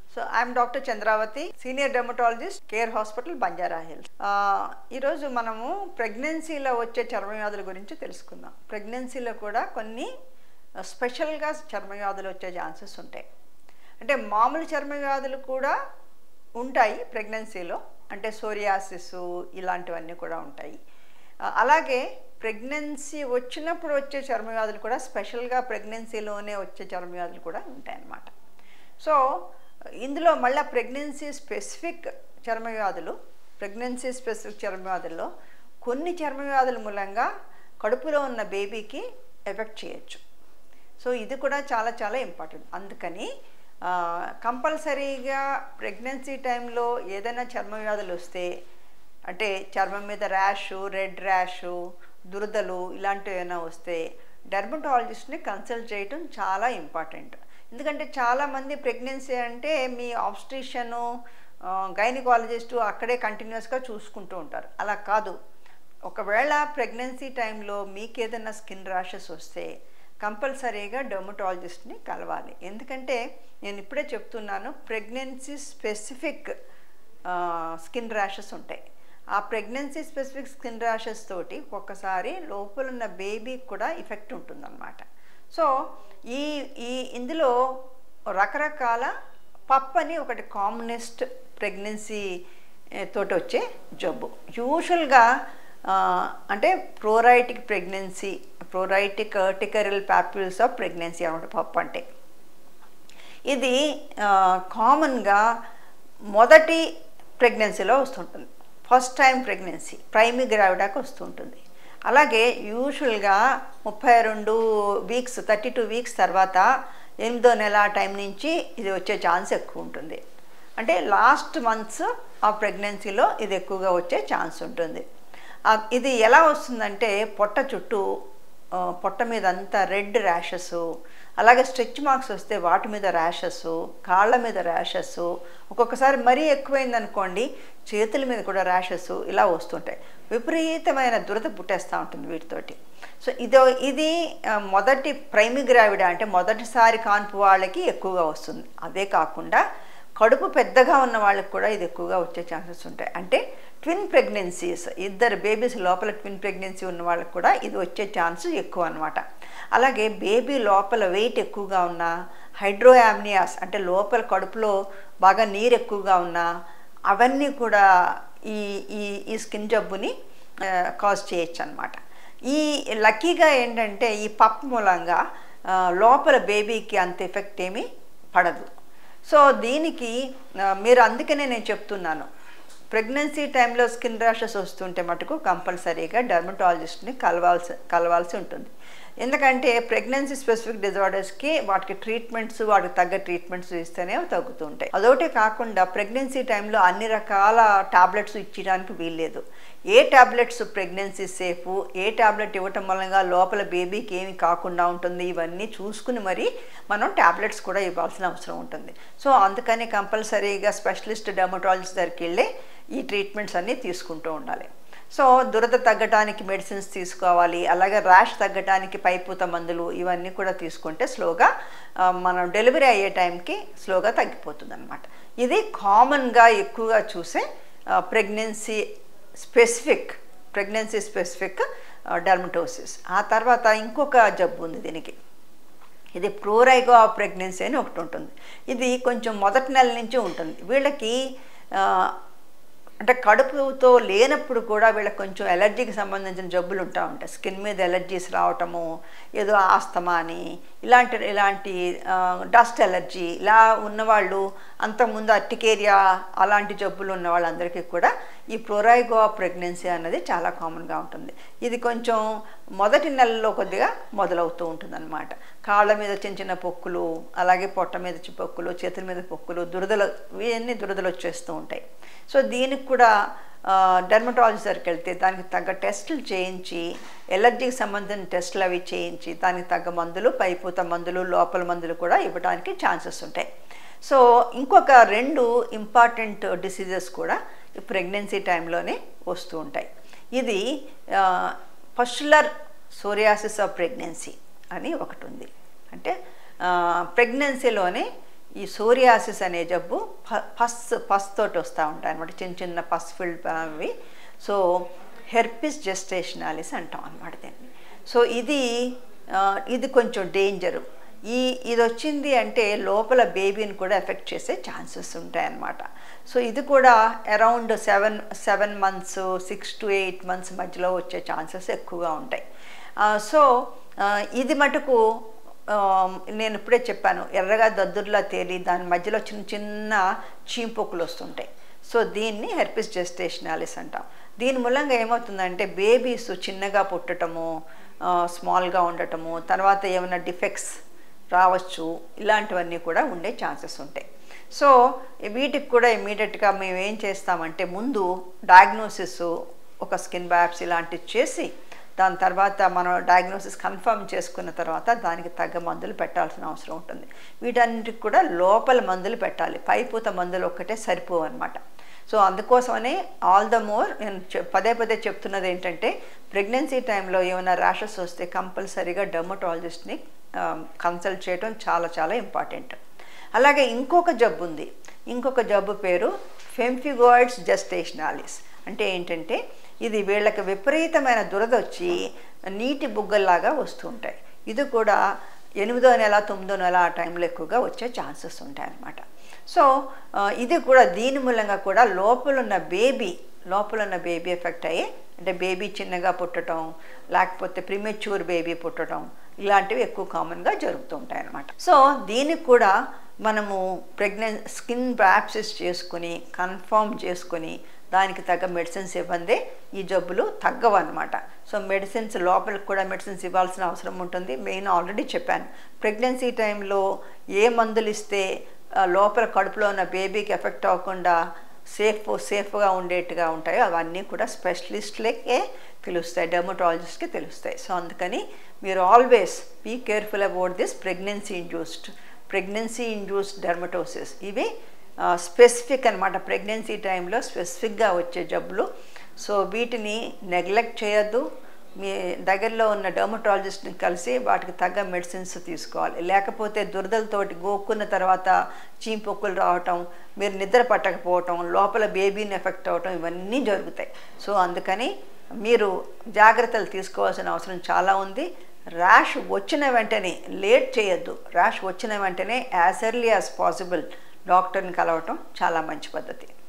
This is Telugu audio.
so I'm doctor Chandravathi senior dermatologist Care hospital Banjara Hills ఆ, ఈరోజు మనము ప్రెగ్నెన్సీలో వచ్చే చర్మవ్యాధుల గురించి తెలుసుకుందాం ప్రెగ్నెన్సీలో కూడా కొన్ని స్పెషల్గా చర్మవ్యాధులు వచ్చే ఛాన్సెస్ ఉంటాయి అంటే మామూలు చర్మవ్యాధులు కూడా ఉంటాయి ప్రెగ్నెన్సీలో అంటే సోరియాసిస్ ఇలాంటివన్నీ కూడా ఉంటాయి ఆ, అలాగే ప్రెగ్నెన్సీ వచ్చినప్పుడు వచ్చే చర్మవ్యాధులు కూడా స్పెషల్గా ప్రెగ్నెన్సీలోనే వచ్చే చర్మవ్యాధులు కూడా ఉంటాయన్నమాట సో ఇందులో మళ్ళీ ప్రెగ్నెన్సీ స్పెసిఫిక్ చర్మవ్యాధులు ప్రెగ్నెన్సీ స్పెసిఫిక్ చర్మవ్యాధుల్లో కొన్ని చర్మవ్యాధుల మూలంగా కడుపులో ఉన్న బేబీకి ఎఫెక్ట్ చేయొచ్చు సో ఇది కూడా చాలా చాలా ఇంపార్టెంట్ అందుకని కంపల్సరీగా ప్రెగ్నెన్సీ టైంలో ఏదైనా చర్మ వ్యాధులు వస్తే అంటే చర్మం మీద ర్యాషు రెడ్ ర్యాషు దురదలు ఇలాంటివి ఏమైనా వస్తే డెర్మటాలజిస్ట్ని కన్సల్ట్ చేయటం చాలా ఇంపార్టెంట్ ఎందుకంటే చాలామంది ప్రెగ్నెన్సీ అంటే మీ ఆబ్స్ట్రిషను గైనకాలజిస్టు అక్కడే కంటిన్యూస్గా చూసుకుంటూ ఉంటారు అలా కాదు ఒకవేళ ప్రెగ్నెన్సీ టైంలో మీకు ఏదైనా స్కిన్ ర్యాషెస్ వస్తే కంపల్సరీగా డెర్మటాలజిస్ట్ని కలవాలి ఎందుకంటే నేను ఇప్పుడే చెప్తున్నాను ప్రెగ్నెన్సీ స్పెసిఫిక్ స్కిన్ ర్యాషెస్ ఉంటాయి ఆ ప్రెగ్నెన్సీ స్పెసిఫిక్ స్కిన్ ర్యాషెస్ తోటి ఒక్కొక్కసారి లోపల ఉన్న బేబీకి కూడా ఎఫెక్ట్ ఉంటుందన్నమాట సో ఈ ఈ ఇందులో రకరకాల పప్ అని ఒకటి కామనెస్ట్ ప్రెగ్నెన్సీ తోటి వచ్చే జబ్బు యూజువల్గా అంటే pruritic pregnancy pruritic urticarial papules of pregnancy అనమాట పప్పు అంటే ఇది కామన్గా మొదటి ప్రెగ్నెన్సీలో వస్తుంటుంది ఫస్ట్ టైం ప్రెగ్నెన్సీ ప్రైమరీ గ్రావిడాకి వస్తుంటుంది అలాగే యూజువల్గా ముప్పై రెండు వీక్స్ థర్టీ టూ వీక్స్ తర్వాత ఎనిమిదో నెల టైం నుంచి ఇది వచ్చే ఛాన్స్ ఎక్కువ ఉంటుంది అంటే లాస్ట్ మంత్స్ ఆ ప్రెగ్నెన్సీలో ఇది ఎక్కువగా వచ్చే ఛాన్స్ ఉంటుంది ఇది ఎలా వస్తుందంటే పొట్ట చుట్టూ పొట్ట మీద అంతా రెడ్ ర్యాషెస్ అలాగే స్ట్రెచ్ మార్క్స్ వస్తే వాటి మీద ర్యాషెస్ కాళ్ళ మీద ర్యాషెస్ ఒక్కొక్కసారి మరీ ఎక్కువైంది అనుకోండి చేతుల మీద కూడా ర్యాషెస్ ఇలా వస్తుంటాయి విపరీతమైన దురద పుట్టేస్తూ ఉంటుంది వీటితోటి సో ఇదో ఇది మొదటి ప్రైమరీ గ్రావిడ అంటే మొదటిసారి కాన్పు వాళ్ళకి ఎక్కువగా వస్తుంది అదే కాకుండా కడుపు పెద్దగా ఉన్న వాళ్ళకి కూడా ఇది ఎక్కువగా వచ్చే ఛాన్సెస్ ఉంటాయి అంటే ట్విన్ ప్రెగ్నెన్సీస్ ఇద్దరు బేబీస్ లోపల ట్విన్ ప్రెగ్నెన్సీ ఉన్న వాళ్ళకి కూడా ఇది వచ్చే ఛాన్స్ ఎక్కువ అనమాట అలాగే బేబీ లోపల వెయిట్ ఎక్కువగా ఉన్నా హైడ్రోయామ్నియాస్ అంటే లోపల కడుపులో బాగా నీరు ఎక్కువగా ఉన్నా అవన్నీ కూడా ఈ ఈ ఈ స్కిన్ జబ్బుని కాజ్ చేయొచ్చు అనమాట ఈ లక్కీగా ఏంటంటే ఈ పప్ మూలంగా లోపల బేబీకి అంత ఎఫెక్ట్ ఏమీ పడదు సో దీనికి మీరు అందుకనే నేను చెప్తున్నాను ప్రెగ్నెన్సీ టైంలో స్కిన్ ర్యాషెస్ వస్తుంటే మటుకు కంపల్సరీగా డర్మటాలజిస్ట్ని కలవాల్సి కలవాల్సి ఉంటుంది ఎందుకంటే ప్రెగ్నెన్సీ స్పెసిఫిక్ డిజార్డర్స్కి వాటికి ట్రీట్మెంట్స్ వాటికి తగ్గ ట్రీట్మెంట్స్ ఇస్తేనే తగ్గుతూ ఉంటాయి అదొకటే కాకుండా ప్రెగ్నెన్సీ టైంలో అన్ని రకాల టాబ్లెట్స్ ఇచ్చడానికి వీల్లేదు ఏ టాబ్లెట్స్ ప్రెగ్నెన్సీ సేఫ్ ఏ టాబ్లెట్ ఇవ్వటం మూలంగా లోపల బేబీకి ఏమి కాకుండా ఉంటుంది ఇవన్నీ చూసుకుని మరి మనం టాబ్లెట్స్ కూడా ఇవ్వాల్సిన అవసరం ఉంటుంది సో అందుకని కంపల్సరీగా స్పెషలిస్ట్ డెమటాలజిస్ట్ దగ్గరికి వెళ్ళి ఈ ట్రీట్మెంట్స్ అన్నీ తీసుకుంటూ ఉండాలి సో దురద తగ్గటానికి మెడిసిన్స్ తీసుకోవాలి అలాగే ర్యాష్ తగ్గటానికి పైపూత మందులు ఇవన్నీ కూడా తీసుకుంటే స్లోగా మనం డెలివరీ అయ్యే టైంకి స్లోగా తగ్గిపోతుంది అనమాట ఇది కామన్గా ఎక్కువగా చూసే pregnancy specific pregnancy specific dermatosis ఆ తర్వాత ఇంకొక జబ్బు ఉంది దీనికి ఇది ప్రోరైగో ఆఫ్ ప్రెగ్నెన్సీ అని ఒకటి ఉంటుంది ఇది కొంచెం మొదటి నెల నుంచి ఉంటుంది వీళ్ళకి అంటే కడుపుతో లేనప్పుడు కూడా వీళ్ళకి కొంచెం ఎలర్జీకి సంబంధించిన జబ్బులు ఉంటా ఉంటాయి స్కిన్ మీద ఎలర్జీస్ రావటము ఏదో ఆస్తమా అని ఇలాంటి ఇలాంటి డస్ట్ ఎలర్జీ ఇలా ఉన్నవాళ్ళు అంతకుముందు అట్టికేరియా అలాంటి జబ్బులు ఉన్న వాళ్ళందరికీ కూడా ఈ ప్రోరైగో ప్రెగ్నెన్సీ అన్నది చాలా కామన్గా ఉంటుంది ఇది కొంచెం మొదటి నెలలో కొద్దిగా మొదలవుతూ ఉంటుంది అనమాట కాళ్ళ మీద చిన్న చిన్న పొక్కులు అలాగే పొట్ట మీద పొక్కులు చేతుల మీద పొక్కులు దురదలు ఇవన్నీ దురదలు వచ్చేస్తూ ఉంటాయి సో దీనికి కూడా డెర్మటాలజీ దగ్గరికి వెళ్తే దానికి తగ్గ టెస్టులు చేయించి ఎలర్జీకి సంబంధించిన టెస్టులు అవి చేయించి దానికి తగ్గ మందులు పైపూత మందులు లోపల మందులు కూడా ఇవ్వడానికి ఛాన్సెస్ ఉంటాయి సో ఇంకొక రెండు ఇంపార్టెంట్ డిసీజెస్ కూడా ఈ ప్రెగ్నెన్సీ టైంలోనే వస్తూ ఉంటాయి ఇది పస్టులర్ సోరియాసిస్ ఆఫ్ ప్రెగ్నెన్సీ అని ఒకటి ఉంది అంటే ప్రెగ్నెన్సీలోనే ఈ సోరియాసిస్ అనే జబ్బు ప- పస్ పస్ తోటి వస్తూ ఉంటాయి అనమాట చిన్న చిన్న పస్ ఫిల్డ్ అవి సో హెర్పిస్ జెస్టేషనాలిస్ అంటాం అనమాట దీన్ని సో ఇది ఆ, ఇది కొంచెం డేంజరు ఈ ఇది వచ్చింది అంటే లోపల బేబీని కూడా ఎఫెక్ట్ చేసే ఛాన్సెస్ ఉంటాయన్నమాట సో ఇది కూడా around seven seven months six to eight months మధ్యలో వచ్చే ఛాన్సెస్ ఎక్కువగా ఉంటాయి ఆ, సో ఆ, ఇది మటుకు ఆ, నేను ఇప్పుడే చెప్పాను ఎర్రగా దద్దుర్లా తేలి దాని మధ్యలో చిన్న చిన్న చీంపొక్కులు వస్తుంటాయి సో దీన్ని హెర్పిస్ జెస్టేషనాలిస్ అంటాం దీని మూలంగా ఏమవుతుందంటే బేబీస్ చిన్నగా పుట్టటము ఆ, స్మాల్గా ఉండటము తర్వాత ఏమైనా డిఫెక్ట్స్ రావచ్చు ఇలాంటివన్నీ కూడా ఉండే ఛాన్సెస్ ఉంటాయి సో వీటికి కూడా ఇమీడియట్గా మేము ఏం చేస్తామంటే ముందు డయాగ్నోసిస్ ఒక స్కిన్ బయాప్సీ ఇలాంటివి చేసి దాని తర్వాత మనం డయాగ్నోసిస్ కన్ఫర్మ్ చేసుకున్న తర్వాత దానికి తగ్గ మందులు పెట్టాల్సిన అవసరం ఉంటుంది వీటన్నిటికి కూడా లోపల మందులు పెట్టాలి పైపూత మందులు ఒక్కటే సరిపోవు అనమాట సో అందుకోసమనే ఆల్ ద మోర్ నేను చె- పదే పదే చెప్తున్నది ఏంటంటే ప్రెగ్నెన్సీ టైంలో ఏమైనా ర్యాషెస్ వస్తే కంపల్సరీగా డర్మటాలజిస్ట్ని కన్సల్ట్ చేయడం చాలా చాలా ఇంపార్టెంట్ అలాగే ఇంకొక జబ్బు ఉంది ఇంకొక జబ్బు పేరు ఫెంఫిగాయిడ్స్ జెస్టేషనాలిస్ అంటే ఏంటంటే ఇది వీళ్ళకి విపరీతమైన దురద వచ్చి నీటి బుగ్గల్లాగా వస్తూ ఉంటాయి ఇది కూడా ఎనిమిదో నెల తొమ్మిదో నెల ఆ టైంలో ఎక్కువగా వచ్చే ఛాన్సెస్ ఉంటాయి అన్నమాట సో ఆ, ఇది కూడా దీని మూలంగా కూడా లోపల ఉన్న బేబీ లోపల ఉన్న బేబీ ఎఫెక్ట్ అయ్యి అంటే బేబీ చిన్నగా పుట్టడం లేకపోతే ప్రిమెచ్యూర్ బేబీ పుట్టడం ఇలాంటివి ఎక్కువ కామన్గా జరుగుతూ ఉంటాయి అన్నమాట సో దీనికి కూడా మనము ప్రెగ్నెన్ స్కిన్ బ్యాప్సిస్ చేసుకుని కన్ఫర్మ్ చేసుకుని దానికి తగ్గ మెడిసిన్స్ ఇవ్వందే ఈ జబ్బులు తగ్గవు అనమాట సో మెడిసిన్స్ లోపలికి కూడా మెడిసిన్స్ ఇవ్వాల్సిన అవసరం ఉంటుంది మెయిన్ ఆల్రెడీ చెప్పాను ప్రెగ్నెన్సీ టైంలో ఏ మందులు ఇస్తే ఆ, లోపల కడుపులో ఉన్న బేబీకి ఎఫెక్ట్ అవ్వకుండా సేఫ్ సేఫ్గా ఉండేట్టుగా ఉంటాయో అవన్నీ కూడా స్పెషలిస్ట్లకే తెలుస్తాయి డెర్మటాలజిస్ట్కి తెలుస్తాయి సో అందుకని మీరు always be careful about this pregnancy induced pregnancy induced dermatosis ఇవి స్పెసిఫిక్ అనమాట ప్రెగ్నెన్సీ టైంలో స్పెసిఫిక్గా వచ్చే జబ్బులు సో వీటిని నెగ్లెక్ట్ చేయొద్దు మీ దగ్గరలో ఉన్న డర్మటాలజిస్ట్ని కలిసి వాటికి తగ్గ మెడిసిన్స్ తీసుకోవాలి లేకపోతే దురదలతోటి గోక్కున్న తర్వాత చీంపొక్కులు రావటం మీరు నిద్ర పట్టకపోవటం లోపల బేబీని ఎఫెక్ట్ అవ్వటం ఇవన్నీ జరుగుతాయి సో అందుకని మీరు జాగ్రత్తలు తీసుకోవాల్సిన అవసరం చాలా ఉంది ర్యాష్ వచ్చిన వెంటనే లేట్ చేయొద్దు ర్యాష్ వచ్చిన వెంటనే యాజ్ ఎర్లీ యాజ్ పాసిబుల్ డాక్టర్ని కలవటం చాలా మంచి పద్ధతి